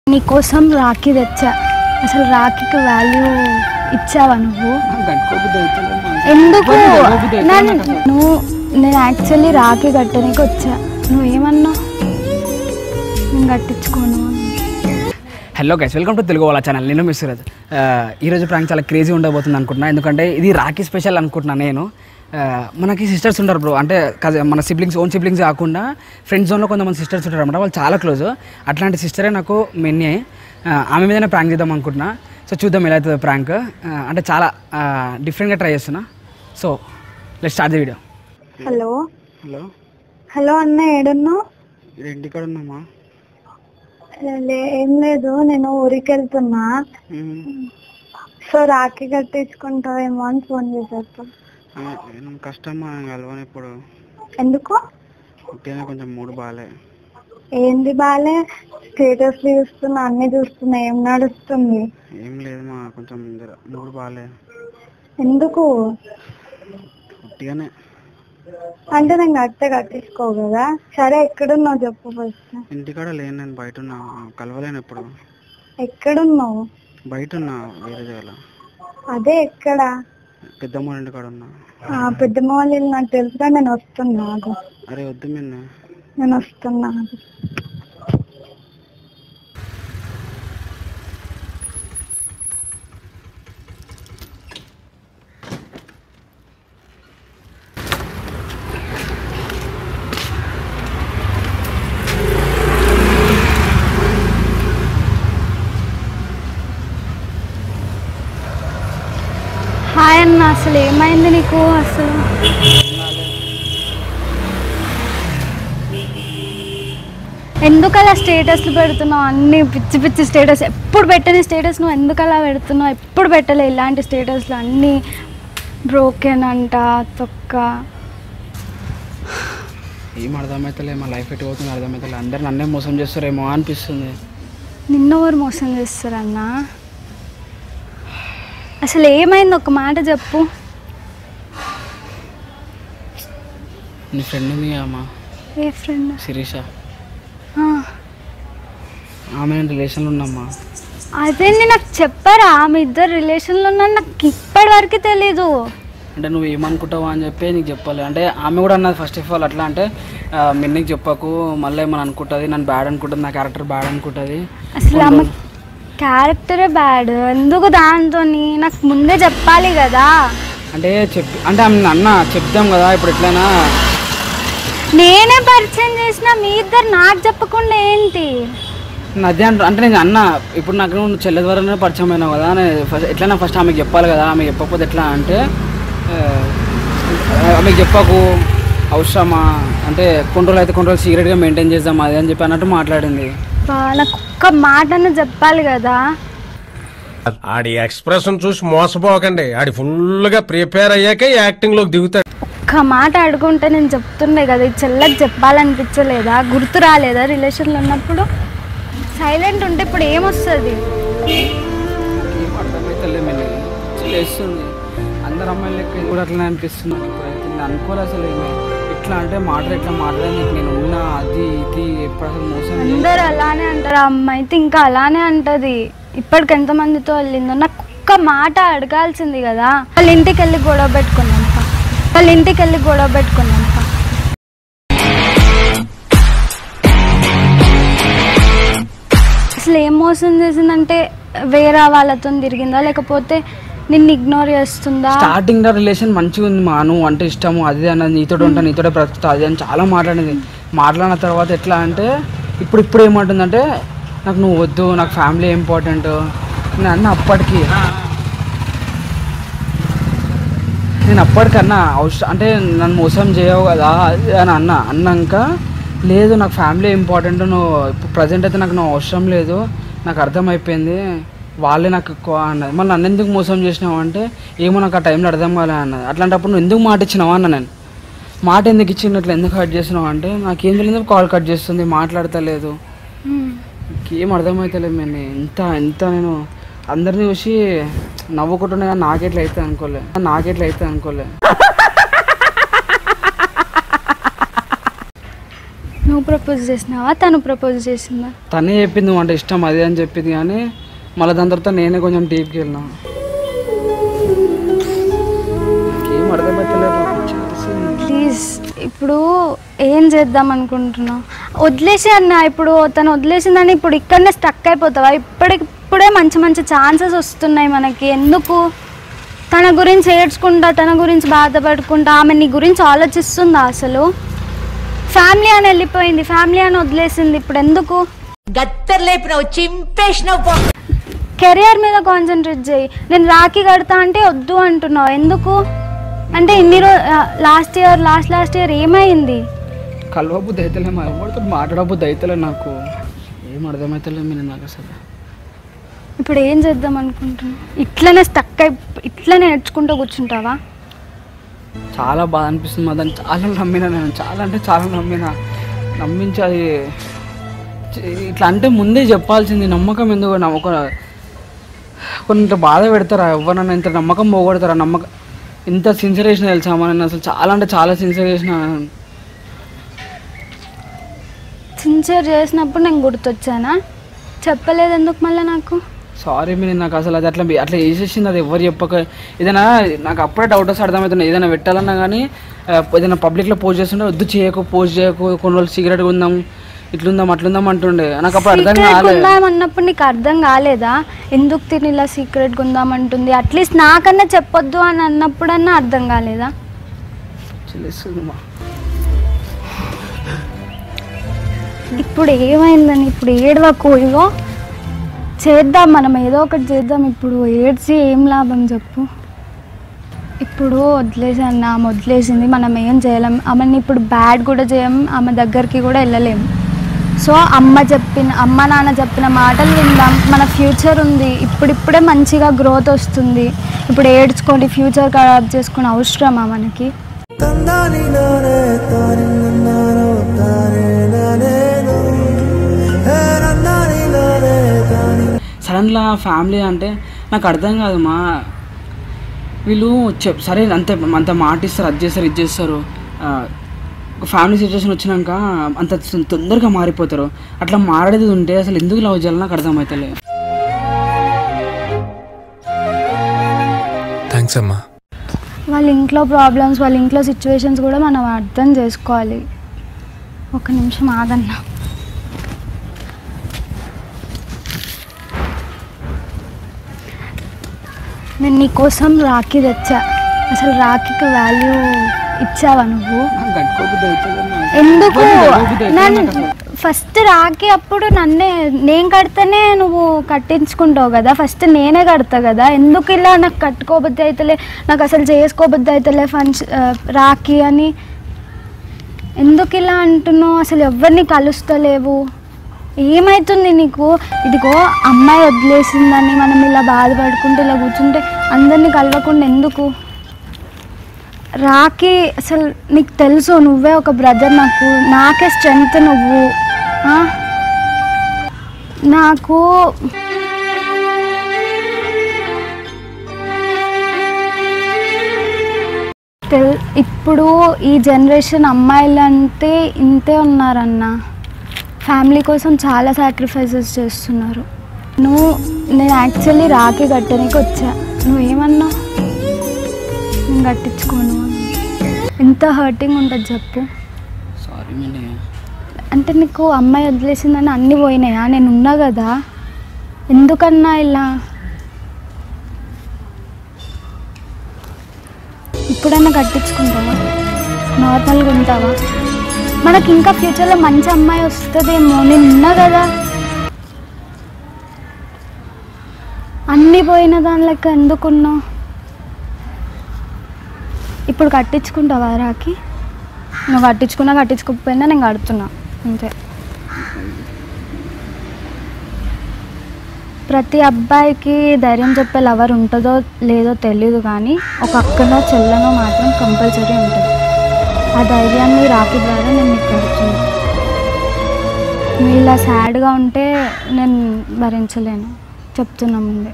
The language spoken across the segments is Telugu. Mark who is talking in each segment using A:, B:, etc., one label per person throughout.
A: నీకోసం రాఖీ తెచ్చా అసలు రాఖీకి వాల్యూ ఇచ్చావా నువ్వు
B: నాకు కట్టుకోబుద్ది అవుతుందమ్మా.
A: ఎందుకు
B: ఇబ్బంది కట్టుకోబుద్ది అవుతుంది
A: నన్ను
B: నాకు అసలు.
A: నువ్వు నేను యాక్చువల్లీ రాఖీ కట్టడానికి వచ్చా నువ్వేమన్నావు నేను కట్టించుకోను
B: hello guys welcome to Telugu వాళ్ళ ఛానల్ నేను మిస్ సురజ్ ఆ, ఈరోజు ప్రాంక్ చాలా క్రేజీ ఉండబోతుంది అనుకుంటున్నా ఎందుకంటే ఇది రాఖీ స్పెషల్ అనుకుంటున్నా నేను ఆ, మనకి సిస్టర్స్ ఉంటారు బ్రో అంటే కజ- మన సిబ్లింగ్స్ ఓన్ సిబ్లింగ్స్ కాకుండా ఫ్రెండ్ జోన్లో కొంతమంది సిస్టర్స్ ఉంటారు అనమాట వాళ్ళు చాలా క్లోజ్ అట్లాంటి సిస్టరే నాకు మెన్నే ఆమె మీదనే ప్రాంక్ చేద్దాం అనుకుంటున్నా సో చూద్దాం ఎలా అవుతుంది ప్రాంక్ అంటే చాలా డిఫరెంట్గా ట్రై చేస్తున్నా so let start the video
A: hello
B: hello
A: hello అన్న ఏడున్నావు
B: ఇది ఇంటికాడ ఉన్నామా
A: లే- ఏం లేదు నేను ఊరికి వెళ్తున్నా సో రాఖీ కట్టించుకుంటావేమో అని ఫోన్ చేసేస్తా
B: కష్టమ్మా కలవని ఇప్పుడు
A: ఎందుకు
B: ఉట్టిగానే కొంచెం మూడు బాగాలే
A: ఏంది బాలే స్టేటస్ చూస్తున్నా అన్ని చూస్తున్నా ఏం నడుస్తుంది
B: ఏం లేదు మా కొంచెం జర మూడు బాగాలే
A: ఎందుకు
B: ఉట్టిగానే
A: అంటే నేను కట్టే కట్టించుకో కదా సరే ఎక్కడున్నావు చెప్పు ఫస్ట్
B: ఇంటికాడ లేను నేను బయట ఉన్నా కలవలేను ఎప్పుడు
A: ఎక్కడున్నావు
B: బయట ఉన్నా వేరే దగ్గర
A: అదే ఎక్కడ
B: పెద్దమ్మ ఇంటికాడ ఉన్నా
A: ఆ పెద్దమ్మ వాళ్ళ ఇల్లు నాకు తెలుసుగా నేను వస్తున్నా ఆగు.
B: అరే వద్దు మిన్న
A: నేను వస్తున్నా ఆగు. హాయ్ అన్న అసలు ఏమైంది నీకు అసలు ఎందుకు అలా స్టేటస్లు పెడుతున్నావు అన్ని పిచ్చి పిచ్చి స్టేటస్ ఎప్పుడు పెట్టని స్టేటస్ నువ్వు ఎందుకు అలా పెడుతున్నావు ఎప్పుడు పెట్టలే ఇలాంటి స్టేటస్లు అన్నీ బ్రోకెన్ అంట తొక్క
B: ఏం అర్థమవుతలే మా లైఫ్ ఎటు పోతుంది అర్థమవుతలే అందరు నన్నే మోసం చేస్తారేమో అనిపిస్తుంది
A: నిన్న ఎవరు మోసం చేస్తారన్నా అసలు ఏమైంది ఒక మాట చెప్పు
B: నీ ఫ్రెండ్ ఉంది అమ్మా
A: ఏ ఫ్రెండ్
B: శిరీష ఆమె నేను రిలేషన్లో ఉన్నామ్మా
A: అదేంటి నాకు చెప్పారా మీ ఇద్దరు రిలేషన్లో ఉన్నా నాకు ఇప్పటి వరకు తెలీదు
B: అంటే నువ్వు ఏమనుకుంటావా అని చెప్పి నీకు చెప్పాలి అంటే ఆమె కూడా అన్నది ఫస్ట్ ఆఫ్ ఆల్ అట్లా అంటే మిన్నీకి చెప్పకు మళ్ళీ ఏమని అనుకుంటుంది నన్ను బ్యాడ్ అనుకుంటుంది నా క్యారెక్టర్ బ్యాడ్ అనుకుంటుంది
A: అసలు ఆమె క్యారెక్టరే బ్యాడ్ ఎందుకు దాంతో నాకు ముందే చెప్పాలి కదా
B: అంటే చెప్పి అంటే ఆమె అన్న చెప్దాం కదా ఇప్పుడు ఎట్లయినా
A: నేనే పరిచయం చేసిన మీ ఇద్దరు నాకు చెప్పకుండా ఏంటి
B: అదే అంట అంటే నేను అన్న ఇప్పుడు నాకు నువ్వు చెల్లె ద్వారానే పరిచయం అయినావు కదా నేను ఫస్ట్ ఎట్లైనా ఫస్ట్ ఆమెకి చెప్పాలి కదా ఆమె చెప్పకపోతే ఎట్లా అంటే ఆ, ఆమెకి చెప్పకు అవసరమా అంటే కొన్ని రోజులు అయితే కొన్ని రోజులు సీక్రెట్గా మెయింటైన్ చేద్దాం అది అని చెప్పి అన్నట్టు మాట్లాడింది
A: బా, నాకు ఒక్క మాటను చెప్పాలి కదా
C: ఆడి ఎక్స్ప్రెషన్ చూసి మోసపోకండి ఆడి ఫుల్గా ప్రిపేర్ అయ్యాకే యాక్టింగ్ లోకి దిగుతాడు
A: ఒక్క మాట అడుగుంటే నేను చెప్తుండే కదా ఈ చెల్లకి చెప్పాలనిపించలేదా గుర్తు రాలేదా రిలేషన్లో ఉన్నప్పుడు సైలెంట్ ఉంటే ఇప్పుడు ఏమొస్తుంది
B: ఏం అర్థమైతలే మేము లేస్తుంది అందరు అమ్మాయిలు లెక్క ఇది కూడా అట్లనే అనిపిస్తుంది నాకు ఇప్పుడైతే నేను అనుకోలే అసలు ఏమి ఎట్లా అంటే మాటలు ఎట్లా మాట్లాడి నేను ఉన్నా అది ఇది ఎప్పుడు అసలు మోసం చేయలేదు.
A: అందరు అలానే అంటారు ఆ అమ్మాయి అయితే ఇంకా అలానే అంటది ఇప్పటికి ఎంతమందితో వెళ్ళిందో నాకు ఒక్క మాట అడగాల్సింది కదా వాళ్ళ ఇంటికి వెళ్ళి గొడవ పెట్టుకున్నాం పా. వాళ్ళ ఇంటికి వెళ్ళి గొడవ పెట్టుకున్నాం పా. అసలు ఏం మోసం చేసిందంటే వేరే వాళ్ళతో తిరిగిందా లేకపోతే నిన్ను ఇగ్నోర్ చేస్తుందా
B: స్టార్టింగ్ లో రిలేషన్ మంచిగా ఉంది మా నువ్వు అంటే ఇష్టము అది అన్నది నీతో ఉంటా నీతోటే బ్రతుకుతా అది అని చాలా మాట్లాడింది మాట్లాడిన తర్వాత ఎట్లా అంటే ఇప్పుడు ఇప్పుడు ఏమంటుందంటే నాకు నువ్వు వద్దు నాకు ఫ్యామిలీ ఇంపార్టెంట్ నేను అన్న అప్పటికి నేను అప్పటికన్నా అవసరం అంటే నన్ను మోసం చేయవు కదా అది అని అన్న అన్నాక లేదు నాకు ఫ్యామిలీ ఇంపార్టెంట్ నువ్వు ఇప్పుడు ప్రజెంట్ అయితే నాకు నువ్వు అవసరం లేదు నాకు అర్థమైపోయింది వాళ్ళే నాకు ఎక్కువ అన్నది మళ్ళీ నన్ను ఎందుకు మోసం చేసినావు అంటే ఏమో నాకు ఆ టైంలో అర్థం కాలే అన్నది అట్లాంటప్పుడు నువ్వు ఎందుకు మాట ఇచ్చినావా అన్న నేను మాట ఎందుకు ఇచ్చినట్లు ఎందుకు కట్ చేసినావు అంటే నాకేం తెలియదు కాల్ కట్ చేస్తుంది మాట్లాడతలేదు
A: ఉమ్.
B: ఏం అర్థమవుతలేదు మేము ఎంత ఎంత నేను అందరిని చూసి నవ్వుకుంటున్నా కానీ నాకెట్లా అయితే అనుకోలే నాకెట్లా అయితే అనుకోలే
A: నువ్వు ప్రపోజ్ చేసినావా తను ప్రపోజ్ చేసిందా
B: తనే చెప్పింది నువ్వు అంటే ఇష్టం అది అని చెప్పింది కానీ మళ్ళీ దాని తర్వాత నేనే కొంచెం డీప్కి వెళ్ళినా ఏం అర్థమవుతలేదు
A: ప్లీజ్ ఇప్పుడు ఏం చేద్దాం అనుకుంటున్నావు వదిలేసి అన్న ఇప్పుడు తను వదిలేసిందని ఇప్పుడు ఇక్కడనే స్టక్ అయిపోతావా ఇప్పటికిప్పుడే మంచి మంచి ఛాన్సెస్ వస్తున్నాయి మనకి ఎందుకు తన గురించి ఏడ్చుకుంటా తన గురించి బాధపడుకుంటా ఆమె నీ గురించి ఆలోచిస్తుందా అసలు ఫ్యామిలీ అని వెళ్ళిపోయింది ఫ్యామిలీ అని వదిలేసింది ఇప్పుడు ఎందుకు
D: గత్తర్ లేపినావు చింపేసినావు పో
A: కెరియర్ మీద కాన్సన్ట్రేట్ చేయి నేను రాఖీ కడతా అంటే వద్దు అంటున్నావు ఎందుకు అంటే ఇన్ని రో last year last last year ఏమైంది
B: కలవబుద్ధి అవుతలే మా ఎవరితో మాట్లాడబుద్ధి అవుతలే నాకు ఏం అర్థమవుతలే మీరు నాకు అసలు
A: ఇప్పుడు ఏం చేద్దాం అనుకుంటున్నావు ఇట్లనే స్టక్ అయి ఇట్లనే నేర్చుకుంటూ కూర్చుంటావా
B: చాలా బాధ అనిపిస్తుంది మా దాన్ని చాలా నమ్మిన నేను చాలా అంటే చాలా నమ్మిన నమ్మించి అది చే- ఇట్లా అంటే ముందే చెప్పాల్సింది నమ్మకం ఎందుకు నమ్మకం కొన్ని ఇట్లా బాధ పెడతారా ఎవరన్నా ఇంత నమ్మకం పోగొడతారా నమ్మకం ఇంత సిన్సియర్ చేసిన తెలుసా మా నేను అసలు చాలా అంటే చాలా సిన్సియర్ చేసిన
A: సిన్సియర్ చేసినప్పుడు నేను గుర్తొచ్చానా చెప్పలేదు ఎందుకు మళ్ళీ నాకు
B: సారీ మీరు నాకు అసలు అది అట్లా అట్లా వేసేసింది అది ఎవరు చెప్పక ఏదైనా నాకు అప్పుడే డౌట్ వస్తే అర్థమవుతుంది ఏదైనా పెట్టాలన్నా కానీ ఆ, ఏదైనా పబ్లిక్లో పోస్ట్ చేస్తుంటే వద్దు చేయకు పోస్ట్ చేయకు కొన్ని రోజులు సిగరెట్ ఉందాం ఇట్లుందాం అట్లుందాం అంటుండే నాకు అప్పుడు అర్థం
A: సీక్రెట్
B: కాలేదు
A: ఉందాం అన్నప్పుడు నీకు అర్థం కాలేదా ఎందుకు తిని ఇలా సీక్రెట్ ఉందాం అంటుంది అట్లీస్ట్ నాకన్నా చెప్పొద్దు అని అన్నప్పుడన్నా అర్థం కాలేదా
B: చిల్లేస్తుంది మా.
A: ఇప్పుడు ఏమైందని ఇప్పుడు ఏడవకు ఇగో చేద్దాం మనం ఏదో ఒకటి చేద్దాం ఇప్పుడు ఏడ్చి ఏం లాభం చెప్పు ఇప్పుడు వదిలేసి అన్న ఆమె వదిలేసింది మనం ఏం చేయలేం ఆమెని ఇప్పుడు బ్యాడ్ కూడా చేయం ఆమె దగ్గరికి కూడా వెళ్ళలేము సో అమ్మ చెప్పిన అమ్మ నాన్న చెప్పిన మాటలు విందాం మన ఫ్యూచర్ ఉంది ఇప్పుడిప్పుడే మంచిగా గ్రోత్ వస్తుంది ఇప్పుడు ఏడ్చుకోండి ఫ్యూచర్ ఖరాబ్ చేసుకునే అవసరమా మనకి
B: సడన్గా ఫ్యామిలీ అంటే నాకు అర్థం కాదు మా వీళ్ళు చెప్ సరే అంత అంత మాట ఇస్తారు అది చేస్తారు ఇది చేస్తారు ఆ, ఒక ఫ్యామిలీ సిచ్యువేషన్ వచ్చినాక అంత తొ- తొందరగా మారిపోతారు అట్లా మారేది ఉంటే అసలు ఎందుకు లవ్ చేయాలి నాకు అర్థమవుతలే
E: థ్యాంక్స్ అమ్మా
A: వాళ్ళ ఇంట్లో ప్రాబ్లమ్స్ వాళ్ళ ఇంట్లో సిచ్యువేషన్స్ కూడా మనం అర్థం చేసుకోవాలి ఒక నిమిషం ఆగన్నా నేను నీకోసం రాఖీ తెచ్చా అసలు రాఖీకి వాల్యూ ఇచ్చావా నువ్వు
B: నాకు కట్టుకోబుద్ధి అవుతుంది అమ్మా.
A: ఎందుకు
B: కట్టుకోబుద్ధి అవుతుంది
A: నన్ను
B: నాకు అసలు.
A: ఫస్ట్ రాఖీ అప్పుడు నన్నే నేను కడితేనే నువ్వు కట్టించుకుంటావు కదా ఫస్ట్ నేనే కడతా కదా ఎందుకు ఇలా నాకు కట్టుకోబుద్ధి అవుతలే నాకు అసలు చేసుకోబుద్ధి అవుతలే ఫంక్షన్ రాఖీ అని ఎందుకు ఇలా అంటున్నావు అసలు ఎవరిని కలుస్తలేవు ఏమవుతుంది నీకు ఇదిగో అమ్మాయి వదిలేసిందని మనం ఇలా బాధపడుకుంటూ ఇలా కూర్చుంటే అందరినీ కలవకుండా ఎందుకు రాకి అసలు నీకు తెలుసు నువ్వే ఒక బ్రదర్ నాకు నాకే స్ట్రెంగ్త్ నువ్వు ఆ? నాకు తెల్ ఇప్పుడు ఈ జనరేషన్ అమ్మాయిలు అంటే ఇంతే ఉన్నారన్న ఫ్యామిలీ కోసం చాలా సాక్రిఫైసెస్ చేస్తున్నారు నువ్వు నేను యాక్చువల్లీ రాఖీ కట్టడానికి వచ్చా నువ్వేమన్నావు నేను కట్టించుకోను అని. ఎంత హర్టింగ్ ఉంటుంది చెప్పు
B: సారీ మేడం
A: అంటే నీకు అమ్మాయి వదిలేసిందని అన్నీ పోయినాయా నేను ఉన్నా కదా ఎందుకన్నా ఇలా ఇప్పుడన్నా కట్టించుకుంటావా నార్మల్గా ఉంటావా మనకి ఇంకా ఫ్యూచర్లో మంచి అమ్మాయి వస్తుందేమో నేను ఉన్నా కదా అన్నీ పోయిన దాని లెక్క ఎందుకున్నావు ఇప్పుడు కట్టించుకుంటావా రాకి నువ్వు కట్టించుకున్నా కట్టించుకోకపోయినా నేను కడుతున్నా అంతే ప్రతి అబ్బాయికి ధైర్యం చెప్పే లవర్ ఉంటుందో లేదో తెలియదు కానీ ఒక అక్కనో చెల్లనో మాత్రం కంపల్సరీ ఉంటుంది ఆ ధైర్యాన్ని రాఖీ ద్వారా నేను నీకు కడుతున్నాను నువ్వు ఇలా సాడ్గా ఉంటే నేను భరించలేను చెప్తున్నా ముందే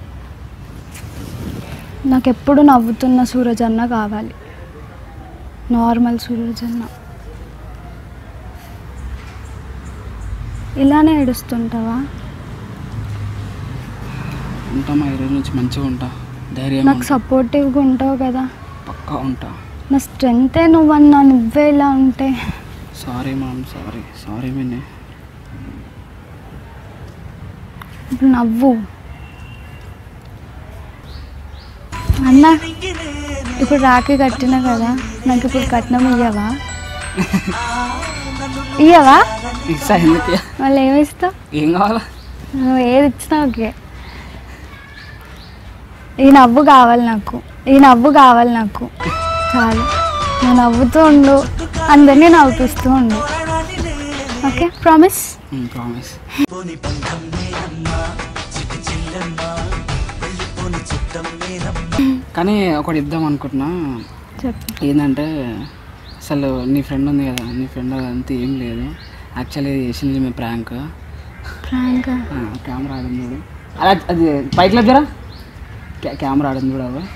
A: నాకు ఎప్పుడు నవ్వుతున్న సూరజ్ అన్న కావాలి నార్మల్ సూరజ్ అన్న ఇలానే ఏడుస్తుంటావా
B: ఉంటామా ఈరోజు నుంచి మంచిగా ఉంటా ధైర్యం
A: నాకు సపోర్టివ్గా ఉంటావు కదా
B: పక్కా ఉంటా
A: నా స్ట్రెంతే నువ్వన్నా నువ్వే ఇలా ఉంటే
B: sorry ma'am sorry sorry Minni
A: ఇప్పుడు నవ్వు అన్న ఇప్పుడు రాఖీ కట్టినా కదా నాకు ఇప్పుడు కట్నం ఇయ్యవా ఇయ్యవా
B: ఇస్తా ఎందుకు
A: వాళ్ళు ఏమి ఇస్తావు
B: ఏం కావాలా
A: నువ్వు ఏది ఇచ్చినా ఓకే ఈ నవ్వు కావాలి నాకు ఈ నవ్వు కావాలి నాకు చాలు నువ్వు నవ్వుతూ ఉండు అందరినీ నవ్వుపిస్తూ ఉండు ఓకే ప్రామిస్
B: ప్రామిస్ కానీ ఒకటి ఇద్దాం అనుకుంటున్నా
A: చెప్పు
B: ఏంటంటే అసలు నీ ఫ్రెండ్ ఉంది కదా నీ ఫ్రెండ్ అంతా ఏం లేదు యాక్చువల్లీ చేసింది మీ ప్రాంక్
A: ప్రాంక్
B: కెమెరా ఆడింది చూడు అలా అది పైకి లేదురా కెమెరా ఆడింది చూడు అవ్వ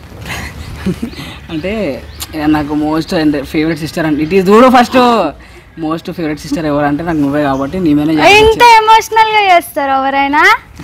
B: అంటే ఇక నాకు మోస్ట్ అంటే ఫేవరెట్ సిస్టర్ అంటే ఇట్ ఈస్ చూడు ఫస్ట్ మోస్ట్ ఫేవరెట్ సిస్టర్ ఎవరంటే నాకు నువ్వే కాబట్టి నీ మీద
A: ఇంత ఎమోషనల్గా చేస్తారు ఎవరైనా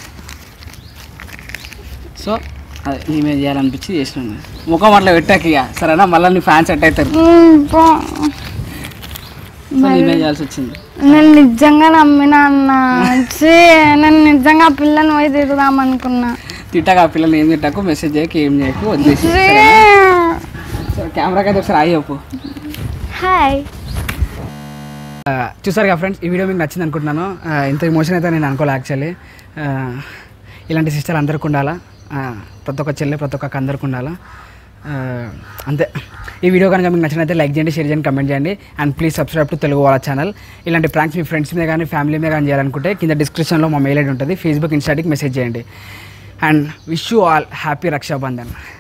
B: సో అదే నీ మీద చేయాలనిపించి చేసినాను ముఖం అట్లా పెట్టాక ఇక సరేనా మళ్ళీ నీ ఫ్యాన్స్ సెట్ అవుతారు
A: మ్మ్, పో.
B: సో నీ మీద చేయాల్సి వచ్చింది
A: నేను నిజంగా నమ్మినా అన్న ఛీ, నేను నిజంగా ఆ పిల్లని పోయి తిరుగుదాం అనుకున్నా
B: తిట్టాక ఆ పిల్లలు ఏం తిట్టాకు మెసేజ్ చేయకు ఏం చేయకు వదిలేసి
A: ఛీ.
B: సో కెమెరాకి అయితే ఒకసారి ఆగి చెప్పు
A: హాయ్
B: చూసారు కదా ఫ్రెండ్స్ ఈ వీడియో మీకు నచ్చింది అనుకుంటున్నాను ఆ, ఇంత ఎమోషన్ అయితే నేను అనుకోలే యాక్చువల్లీ ఇలాంటి సిస్టర్ అందరికి ఉండాలా ఆ, ప్రతి ఒక్క చెల్లె ప్రతి ఒక్క అందరికి ఉండాలా ఆ, అంతే ఈ వీడియో కనుక మీకు నచ్చినైతే లైక్ చేయండి షేర్ చేయండి కమెంట్ చేయండి and please subscribe to Telugu వాళ్ళ ఛానల్ ఇలాంటి ప్రాంక్స్ మీ ఫ్రెండ్స్ మీద కానీ ఫ్యామిలీ మీద కానీ చేయాలనుకుంటే కింద డిస్క్రిప్షన్లో మా మెయిల్ ఐడి ఉంటుంది ఫేస్బుక్ ఇన్స్టాకి మెసేజ్ చేయండి and wish you all happy Rakshabandhan